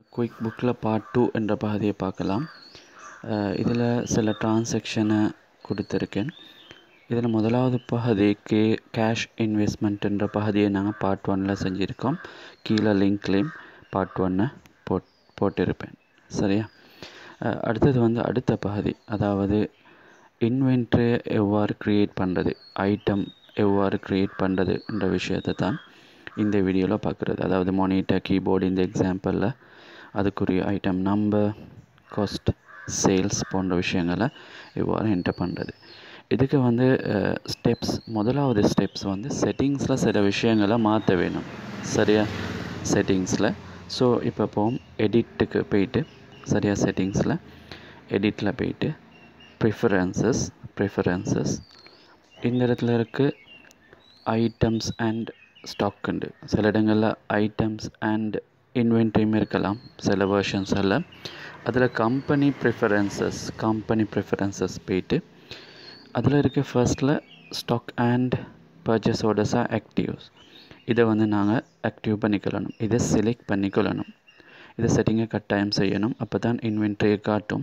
quick புக்கில் part two என்ற பகுதியை பார்க்கலாம் இதில் சில டிரான்சாக்ஷனை கொடுத்துருக்கேன் இதில் முதலாவது பகுதிக்கு கேஷ் இன்வெஸ்ட்மெண்ட் என்ற பகுதியை நாங்கள் பார்ட் ஒன்னில் செஞ்சுருக்கோம் கீழே லிங்க்லேயும் பார்ட் ஒன்னை போட் போட்டிருப்பேன் சரியா அஹ் அடுத்தது வந்து அடுத்த பகுதி அதாவது இன்வென்ட்ரியை எவ்வாறு க்ரியேட் பண்ணுறது ஐட்டம் எவ்வாறு க்ரியேட் பண்ணுறது என்ற விஷயத்தை தான் இந்த வீடியோவில் பார்க்குறது அதாவது மோனிட்டர் கீபோர்டு இந்த எக்ஸாம்பிளில் அதுக்குரிய ஐட்டம் நம்பர் காஸ்ட் சேல்ஸ் போன்ற விஷயங்களை எவ்வாறு என்டர் பண்ணுறது இதுக்கு வந்து ஸ்டெப்ஸ் முதலாவது ஸ்டெப்ஸ் வந்து செட்டிங்ஸில் சில விஷயங்களை மாற்ற வேணும் சரியா செட்டிங்ஸில் ஸோ இப்போ போம் எடிட்டுக்கு போயிட்டு சரியா செட்டிங்ஸில் எடிட்டில் போயிட்டு ப்ரிஃபரன்சஸ் ப்ரிஃபரன்சஸ் இந்த இடத்துல இருக்குது ஐட்டம்ஸ் அண்ட் ஸ்டாக்குண்டு சில இடங்களில் ஐட்டம்ஸ் அண்ட் இன்வென்ட்ரியும் இருக்கலாம் சில வேர்ஷன்ஸ் எல்லாம் அதில் கம்பெனி ப்ரிஃபரன்சஸ் கம்பெனி ப்ரிஃபரன்சஸ் போயிட்டு அதில் இருக்க ஃபர்ஸ்ட்டில் ஸ்டாக் அண்ட் பர்ச்சேஸ் ஆர்டர்ஸாக ஆக்டிவ்ஸ் இதை வந்து நாங்கள் ஆக்டிவ் பண்ணிக்கொள்ளணும் இதை செலக்ட் பண்ணிக்கொள்ளணும் இதை செட்டிங்கை கட்டாயம் செய்யணும் அப்போ தான் இன்வென்ட்ரியை காட்டும்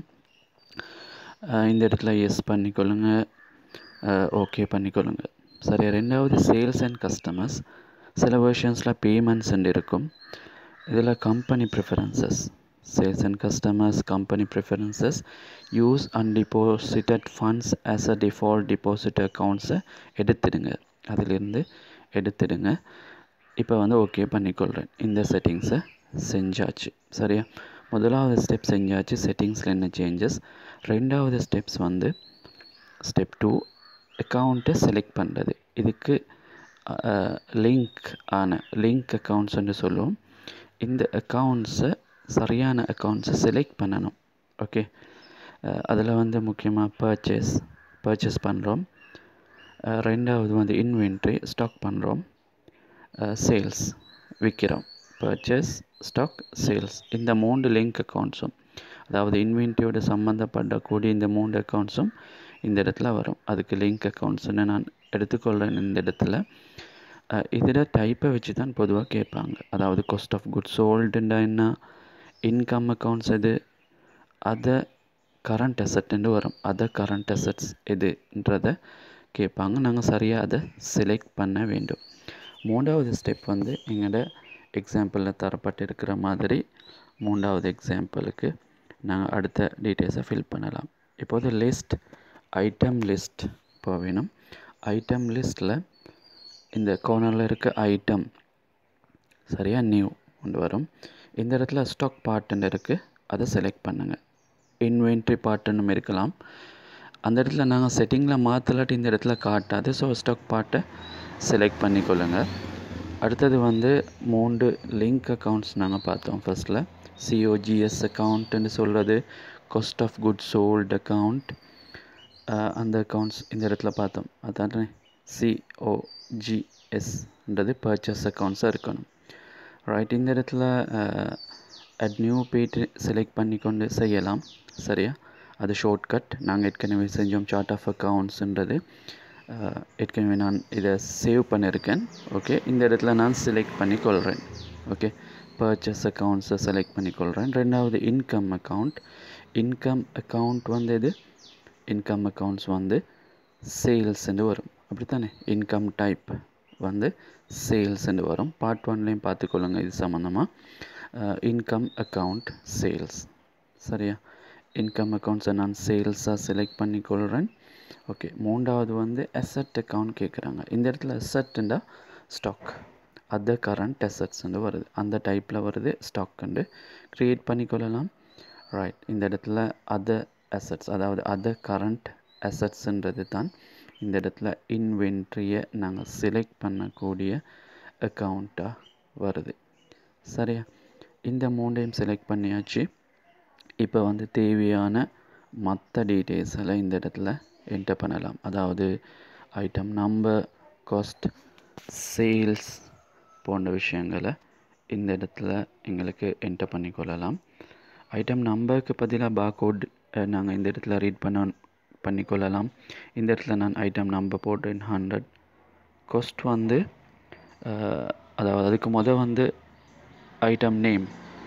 இந்த இடத்துல எஸ் பண்ணிக்கொள்ளுங்க ஓகே பண்ணிக்கொள்ளுங்க சரி ரெண்டாவது சேல்ஸ் அண்ட் கஸ்டமர்ஸ் சில வேர்ஷன்ஸில் பேமெண்ட்ஸ் இருக்கும் இதில் company preferences sales and customers company preferences use undeposited funds as a default deposit அக்கௌண்ட்ஸை எடுத்துடுங்க அதிலிருந்து எடுத்துடுங்க இப்போ வந்து ஓகே பண்ணிக்கொள்கிறேன் இந்த செட்டிங்ஸை செஞ்சாச்சு சரியா முதலாவது ஸ்டெப் செஞ்சாச்சு செட்டிங்ஸில் என்ன சேஞ்சஸ் ரெண்டாவது ஸ்டெப்ஸ் வந்து ஸ்டெப் டூ அக்கௌண்ட்டை செலக்ட் பண்ணுறது இதுக்கு லிங்க் ஆன லிங்க் அக்கௌண்ட்ஸ்ன்னு சொல்லுவோம் இந்த அக்கௌண்ட்ஸை சரியான அக்கௌண்ட்ஸை செலக்ட் பண்ணணும் ஓகே அதில் வந்து முக்கியமாக பர்ச்சேஸ் பர்ச்சேஸ் பண்ணுறோம் ரெண்டாவது வந்து இன்வென்ட்ரி ஸ்டாக் பண்ணுறோம் சேல்ஸ் விற்கிறோம் பர்ச்சேஸ் ஸ்டாக் சேல்ஸ் இந்த மூன்று லிங்க் அக்கௌண்ட்ஸும் அதாவது இன்வென்ட்ரியோட சம்மந்தப்படக்கூடிய இந்த மூன்று அக்கௌண்ட்ஸும் இந்த இடத்துல வரும் அதுக்கு லிங்க் அக்கௌண்ட்ஸ்னு நான் எடுத்துக்கொள்கிறேன் இந்த இடத்துல இதில் டைப்பை வச்சு தான் பொதுவாக கேட்பாங்க அதாவது காஸ்ட் ஆஃப் குட்ஸ் சோல்டுண்டா என்ன இன்கம் அக்கௌண்ட்ஸ் எது அதை கரண்ட் அசட்டுன்னு வரும் அதை கரண்ட் அசட்ஸ் எதுன்றதை கேட்பாங்க நாங்கள் சரியாக அதை செலக்ட் பண்ண வேண்டும் மூன்றாவது ஸ்டெப் வந்து எங்களோட எக்ஸாம்பிளில் தரப்பட்டிருக்கிற மாதிரி மூன்றாவது எக்ஸாம்பிளுக்கு நாங்கள் அடுத்த டீட்டெயில்ஸை ஃபில் பண்ணலாம் இப்போது லிஸ்ட் ஐட்டம் லிஸ்ட் போக வேணும் ஐட்டம் லிஸ்ட்டில் இந்த கோனரில் இருக்க ஐட்டம் சரியாக நியூ கொண்டு வரும் இந்த இடத்துல ஸ்டாக் பார்ட்டுன்னு இருக்குது அதை செலக்ட் பண்ணுங்கள் இன்வென்ட்ரி பார்ட்டுன்னு இருக்கலாம் அந்த இடத்துல நாங்கள் செட்டிங்கில் மாற்றலாட்டி இந்த இடத்துல காட்டாது ஸோ ஸ்டாக் பார்ட்டை செலக்ட் பண்ணிக்கொள்ளுங்கள் அடுத்தது வந்து மூன்று லிங்க் அக்கௌண்ட்ஸ் நாங்கள் பார்த்தோம் ஃபஸ்ட்டில் சிஓஜிஎஸ் அக்கௌண்ட்டுன்னு சொல்கிறது cost of good sold account அந்த அக்கௌண்ட்ஸ் இந்த இடத்துல பார்த்தோம் அதான் சிஓஜிஎஸ்ன்றது பர்ச்சேஸ் அக்கௌண்ட்ஸாக இருக்கணும் ரைட் இந்த இடத்துல அட் நியூ பேஜ் செலக்ட் பண்ணி கொண்டு செய்யலாம் சரியா அது ஷார்ட்கட் நாங்கள் ஏற்கனவே செஞ்சோம் சார்ட் ஆஃப் அக்கௌண்ட்ஸுன்றது ஏற்கனவே நான் இதை சேவ் பண்ணியிருக்கேன் ஓகே இந்த இடத்துல நான் செலக்ட் பண்ணி கொள்கிறேன் ஓகே பர்ச்சேஸ் அக்கௌண்ட்ஸை செலக்ட் பண்ணி கொள்கிறேன் ரெண்டாவது இன்கம் அக்கௌண்ட் இன்கம் அக்கௌண்ட் வந்து இது இன்கம் அக்கௌண்ட்ஸ் வந்து சேல்ஸ்ன்னு வரும் அப்படித்தானே இன்கம் டைப் வந்து சேல்ஸ்ன்னு வரும் பார்ட் ஒன்லேயும் பார்த்துக்கொள்ளுங்க இது சம்மந்தமாக இன்கம் அக்கௌண்ட் சேல்ஸ் சரியா இன்கம் அக்கௌண்ட்ஸை நான் சேல்ஸாக செலக்ட் பண்ணிக்கொள்கிறேன் ஓகே மூன்றாவது வந்து அசட் அக்கௌண்ட் கேட்குறாங்க இந்த இடத்துல அசட்டுண்டா ஸ்டாக் அதர் கரண்ட் அசட்ஸ்ன்னு வருது அந்த டைப்பில் வருது ஸ்டாக்குண்டு க்ரியேட் பண்ணிக்கொள்ளலாம் ரைட் இந்த இடத்துல அதர் அசட்ஸ் அதாவது அதர் கரண்ட் அசட்ஸுன்றது தான் இந்த இடத்துல இன்வென்ட்ரியை நாங்கள் செலக்ட் பண்ணக்கூடிய அக்கௌண்ட்டாக வருது சரியா இந்த மூண்டையும் செலக்ட் பண்ணியாச்சு இப்போ வந்து தேவையான மற்ற டீட்டெயில்ஸ் எல்லாம் இந்த இடத்துல என்டர் பண்ணலாம் அதாவது ஐட்டம் நம்பர் காஸ்ட் சேல்ஸ் போன்ற விஷயங்களை இந்த இடத்துல எங்களுக்கு என்டர் பண்ணிக்கொள்ளலாம் ஐட்டம் நம்பருக்கு பதிலாக பார் நாங்கள் இந்த இடத்துல ரீட் பண்ண பண்ணிக்கொள்ளலாம் இந்த இடத்துல நான் ஐட்டம் நம்பர் போட்டேன் ஹண்ட்ரட் காஸ்ட் வந்து அதாவது அதுக்கு முத வந்து ஐட்டம் நேம்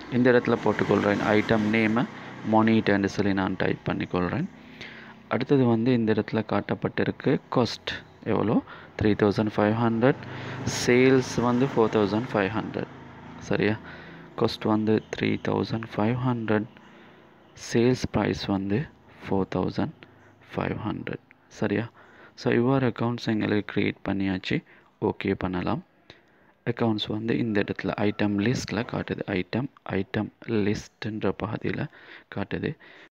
இந்த இடத்துல போட்டுக்கொள்கிறேன் ஐட்டம் நேமை மொனிட்டர்னு சொல்லி நான் டைப் பண்ணிக்கொள்கிறேன் அடுத்தது வந்து இந்த இடத்துல காட்டப்பட்டிருக்கு காஸ்ட் எவ்வளோ three thousand five hundred sales வந்து ஃபோர் தௌசண்ட் ஃபைவ் ஹண்ட்ரட் சரியா காஸ்ட் வந்து three thousand five hundred sales price வந்து ஃபோர் தௌசண்ட் ஃபைவ் ஹண்ட்ரட் சரியா ஸோ இவ்வாறு அக்கௌண்ட்ஸ் எங்களுக்கு க்ரியேட் பண்ணியாச்சு ஓகே பண்ணலாம் அக்கௌண்ட்ஸ் வந்து இந்த இடத்துல ஐட்டம் லிஸ்ட்டில் காட்டுது ஐட்டம் ஐட்டம் லிஸ்ட்டுன்ற பகுதியில் காட்டுது